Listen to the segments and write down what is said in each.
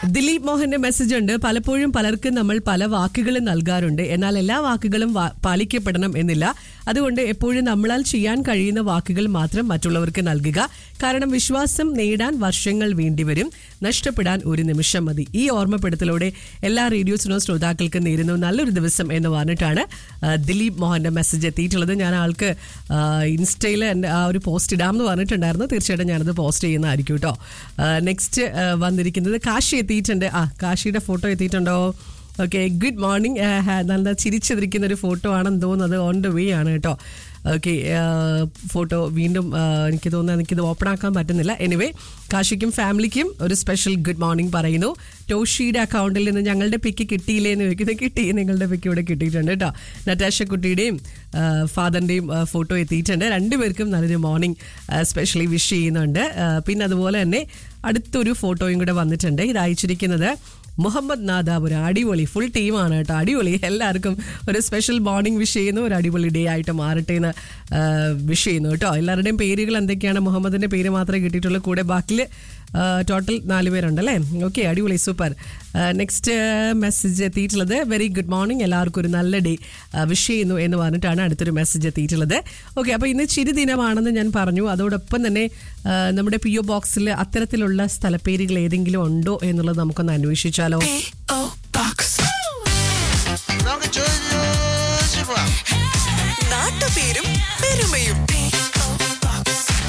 Dileep മോഹന്റെ message ഉണ്ട് പലപ്പോഴും പലർക്കും നമ്മൾ പല വാക്കുകളും നൽകാറുണ്ട് എന്നാൽ എല്ലാ വാക്കുകളും വാ- പാലിക്കപ്പെടണം എന്നില്ല അതുകൊണ്ട് എപ്പോഴും നമ്മളാൽ ചെയ്യാൻ കഴിയുന്ന വാക്കുകൾ മാത്രം മറ്റുള്ളവർക്ക് നൽകുക കാരണം വിശ്വാസം നേടാൻ വർഷങ്ങൾ വേണ്ടിവരും നഷ്ടപ്പെടാൻ ഒരു നിമിഷം മതി ഈ ഓർമ്മപ്പെടുത്തലോടെ എല്ലാ റേഡിയോസിനോ ശ്രോതാക്കൾക്ക് നേരുന്നു നല്ലൊരു ദിവസം എന്ന് പറഞ്ഞിട്ടാണ് ആ, ദിലീപ് മോഹന്റെ മെസ്സേജ് എത്തിയിട്ടുള്ളത് ഞാൻ ആൾക്ക് ഇൻസ്റ്റയിൽ എൻ്റെ ആ ഒരു പോസ്റ്റ് ഇടാമെന്ന് പറഞ്ഞിട്ടുണ്ടായിരുന്നു തീർച്ചയായിട്ടും ഞാനത് പോസ്റ്റ് ചെയ്യുന്നതായിരിക്കും കേട്ടോ നെക്സ്റ്റ് വന്നിരിക്കുന്നത് കാശി എത്തിയിട്ടുണ്ട് ആ കാശിയുടെ ഫോട്ടോ എത്തിയിട്ടുണ്ടോ ഓക്കെ ഗുഡ് മോർണിംഗ് നല്ല ചിരിച്ചിരിക്കുന്ന ഒരു ഫോട്ടോ ആണെന്ന് തോന്നുന്നത് ഓൺ ദ വേ ആണ് കേട്ടോ ഓക്കെ ഫോട്ടോ വീണ്ടും ആ, എനിക്ക് തോന്നുന്നത് എനിക്കിത് ഓപ്പൺ ആക്കാൻ പറ്റുന്നില്ല എനിവേ കാശിക്കും ഫാമിലിക്കും ഒരു സ്പെഷ്യൽ ഗുഡ് മോർണിംഗ് പറയുന്നു ടോഷിയുടെ അക്കൗണ്ടിൽ നിന്ന് ഞങ്ങളുടെ പിക്ക് കിട്ടിയില്ലേ എന്ന് ചോദിക്കുന്നത് കിട്ടി നിങ്ങളുടെ പിക്ക് ഇവിടെ കിട്ടിയിട്ടുണ്ട് കേട്ടോ നറ്റാഷ കുട്ടിയുടെയും ഫാദറിൻ്റെയും ഫോട്ടോ എത്തിയിട്ടുണ്ട് രണ്ടുപേർക്കും നല്ലൊരു മോർണിംഗ് സ്പെഷ്യലി വിഷ് ചെയ്യുന്നുണ്ട് ആ, പിന്നെ അതുപോലെ തന്നെ അടുത്തൊരു ഫോട്ടോയും കൂടെ വന്നിട്ടുണ്ട് ഇത് അയച്ചിരിക്കുന്നത് മുഹമ്മദ് നാദാപുരം അടിപൊളി ഫുൾ ടീമാണ് കേട്ടോ അടിപൊളി എല്ലാവർക്കും ഒരു സ്പെഷ്യൽ മോർണിംഗ് വിഷ് ചെയ്യുന്നു ഒരു അടിപൊളി ഡേ ആയിട്ട് മാറട്ടെ എന്ന് വിഷ് ചെയ്യുന്നു കേട്ടോ എല്ലാവരുടെയും പേരുകൾ എന്തൊക്കെയാണ് മുഹമ്മദിന്റെ പേര് മാത്രമേ കിട്ടിയിട്ടുള്ളൂ കൂടെ ബാക്കിൽ ടോട്ടൽ നാല് പേരുണ്ടല്ലേ ഓക്കെ അടിപൊളി സൂപ്പർ നെക്സ്റ്റ് മെസ്സേജ് എത്തിയിട്ടുള്ളത് വെരി ഗുഡ് മോർണിംഗ് എല്ലാവർക്കും ഒരു നല്ല ഡേ വിഷ് ചെയ്യുന്നു എന്ന് പറഞ്ഞിട്ടാണ് അടുത്തൊരു മെസ്സേജ് എത്തിയിട്ടുള്ളത് ഓക്കെ അപ്പോൾ ഇന്ന് ചിരി ദിനമാണെന്ന് ഞാൻ പറഞ്ഞു അതോടൊപ്പം തന്നെ ആ, നമ്മുടെ പി ഒ ബോക്സിൽ അത്തരത്തിലുള്ള സ്ഥലപ്പേരുകൾ ഏതെങ്കിലും ഉണ്ടോ എന്നുള്ളത് നമുക്കൊന്ന് അന്വേഷിച്ചാലോ P.O. Box. നമുക്ക് ചോദിച്ചു പോവാം നാട്ടുപേരും പെരുമയും P.O. Box.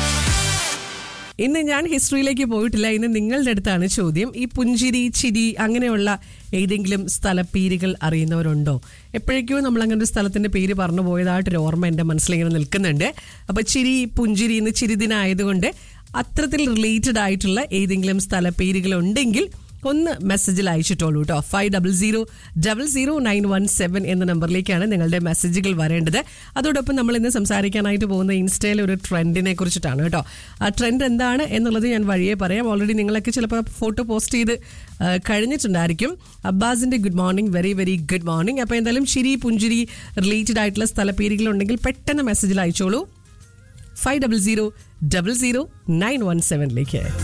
ഇന്ന് ഞാൻ ഹിസ്റ്ററിയിലേക്ക് പോയിട്ടില്ല ഇന്ന് നിങ്ങളുടെ അടുത്താണ് ചോദ്യം ഈ പുഞ്ചിരി ചിരി അങ്ങനെയുള്ള ഏതെങ്കിലും സ്ഥലപ്പേരുകൾ അറിയുന്നവരുണ്ടോ എപ്പോഴേക്കോ നമ്മൾ അങ്ങനെ ഒരു സ്ഥലത്തിന്റെ പേര് പറഞ്ഞു പോയതായിട്ടൊരു ഓർമ്മ എൻ്റെ മനസ്സിലിങ്ങനെ നിൽക്കുന്നുണ്ട് അപ്പൊ ചിരി പുഞ്ചിരി ഇന്ന് ചിരിദിനായതുകൊണ്ട് അത്തരത്തിൽ റിലേറ്റഡ് ആയിട്ടുള്ള ഏതെങ്കിലും സ്ഥലപ്പേരുകൾ ഉണ്ടെങ്കിൽ ഒന്ന് മെസ്സേജിൽ അയച്ചിട്ടോളൂ കേട്ടോ five double zero double zero nine one seven എന്ന നമ്പറിലേക്കാണ് നിങ്ങളുടെ മെസ്സേജുകൾ വരേണ്ടത് അതോടൊപ്പം നമ്മൾ ഇന്ന് സംസാരിക്കാനായിട്ട് പോകുന്ന ഇൻസ്റ്റയിലെ ഒരു ട്രെൻഡിനെ കുറിച്ചിട്ടാണ് കേട്ടോ ആ ട്രെൻഡ് എന്താണ് എന്നുള്ളത് ഞാൻ വഴിയെ പറയാം ഓൾറെഡി നിങ്ങളൊക്കെ ചിലപ്പോൾ ഫോട്ടോ പോസ്റ്റ് ചെയ്ത് ആ, കഴിഞ്ഞിട്ടുണ്ടായിരിക്കും അബ്ബാസിന്റെ good morning very very good morning അപ്പോൾ എന്തായാലും ചിരി പുഞ്ചിരി റിലേറ്റഡ് ആയിട്ടുള്ള സ്ഥലപ്പേരുകൾ ഉണ്ടെങ്കിൽ പെട്ടെന്ന് മെസ്സേജിൽ അയച്ചോളൂ five double zero double zero nine one സെവനിലേക്ക്